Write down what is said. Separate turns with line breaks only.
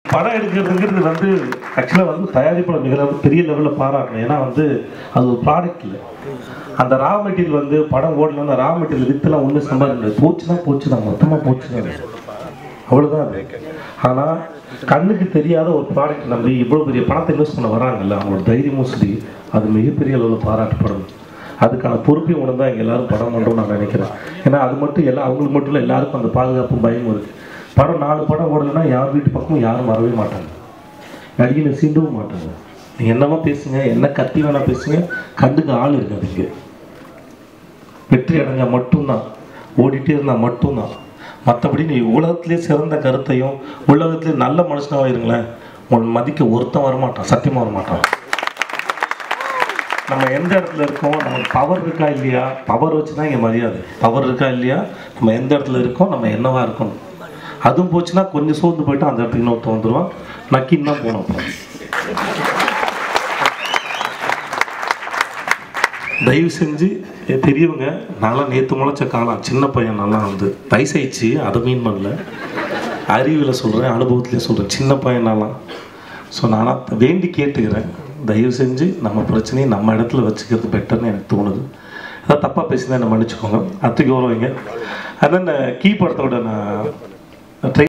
படம் எடுக்கிறதுங்கிறது வந்து ஆக்சுவலாக வந்து தயாரிப்பில் மிக level- பெரிய லெவலில் பாராட்டணும் ஏன்னா வந்து அது ஒரு ப்ராடக்ட் இல்லை அந்த ரா மெட்டீரியல் வந்து படம் ஓடலன்னா ரா மெட்டீரியல் வித்துலாம் ஒன்றும் சம்பாதிக்க முடியாது போச்சுன்னா போச்சு தான் மொத்தமாக போச்சு தான் அவ்வளோதான் அது ஆனால் கண்ணுக்கு தெரியாத ஒரு ப்ராடக்ட் நம்பி இவ்வளோ பெரிய பணத்தை இன்வெஸ்ட் பண்ண வராங்கல்ல அவங்களோட தைரியமும் சரி அது மிகப்பெரிய அளவில் பாராட்டப்படணும் அதுக்கான பொறுப்பையும் உணர்ந்தா இங்கே எல்லாரும் படம் பண்ணுறோம்னு நான் நினைக்கிறேன் ஏன்னா அது மட்டும் எல்லாம் அவங்களுக்கு மட்டும் இல்லை எல்லாருக்கும் அந்த பாதுகாப்பும் பயமும் இருக்குது படம் நாலு படம் ஓடலைன்னா யார் வீட்டு பக்கமும் யாரும் வரவே மாட்டாங்க நடிகனை சீண்டவும் மாட்டாங்க நீங்கள் என்னமா பேசுங்க என்ன கத்தி வேணா பேசுங்க கண்டுக்கு ஆள் இருக்காது இங்கே வெற்றி அடைஞ்சா மட்டும்தான் ஓடிட்டே இருந்தால் மட்டும்தான் மற்றபடி நீ உலகத்திலே சிறந்த கருத்தையும் உலகத்திலே நல்ல மனுஷனாக இருங்களேன் உன் மதிக்க ஒருத்தன் வரமாட்டான் சத்தியமாக வரமாட்டான் நம்ம எந்த இடத்துல இருக்கோம் நமக்கு பவர் இருக்கா இல்லையா பவர் வச்சு தான் இங்கே மரியாதை பவர் இருக்கா இல்லையா நம்ம எந்த இடத்துல இருக்கோம் நம்ம என்னவா இருக்கணும் அதுவும் போச்சுன்னா கொஞ்சம் சோர்ந்து போயிட்டு அந்த இடத்துக்கு இன்னொருத்தன் வந்துடுவான் நக்கின்னு தான் போகணும் அப்புறம். தயவு செஞ்சு எ, பெரியவங்க நான்லாம் நேற்று முளைச்ச காலம் சின்ன பையன் நல்லா வந்து வயசாயிடுச்சு அதை மீன் பண்ணல அறிவில் சொல்கிறேன் அனுபவத்திலே சொல்கிறேன் சின்ன பையனாலாம் ஸோ நானாக வேண்டி கேட்டுக்கிறேன் தயவு செஞ்சு நம்ம பிரச்சனையை நம்ம இடத்துல வச்சுக்கிறது பெட்டர்னு எனக்கு தோணுது அதான் தப்பாக பேசினா என்ன மன்னிச்சுக்கோங்க அத்துக்கு வருவீங்க அதான் கீ படத்தோட நான் ட்ரை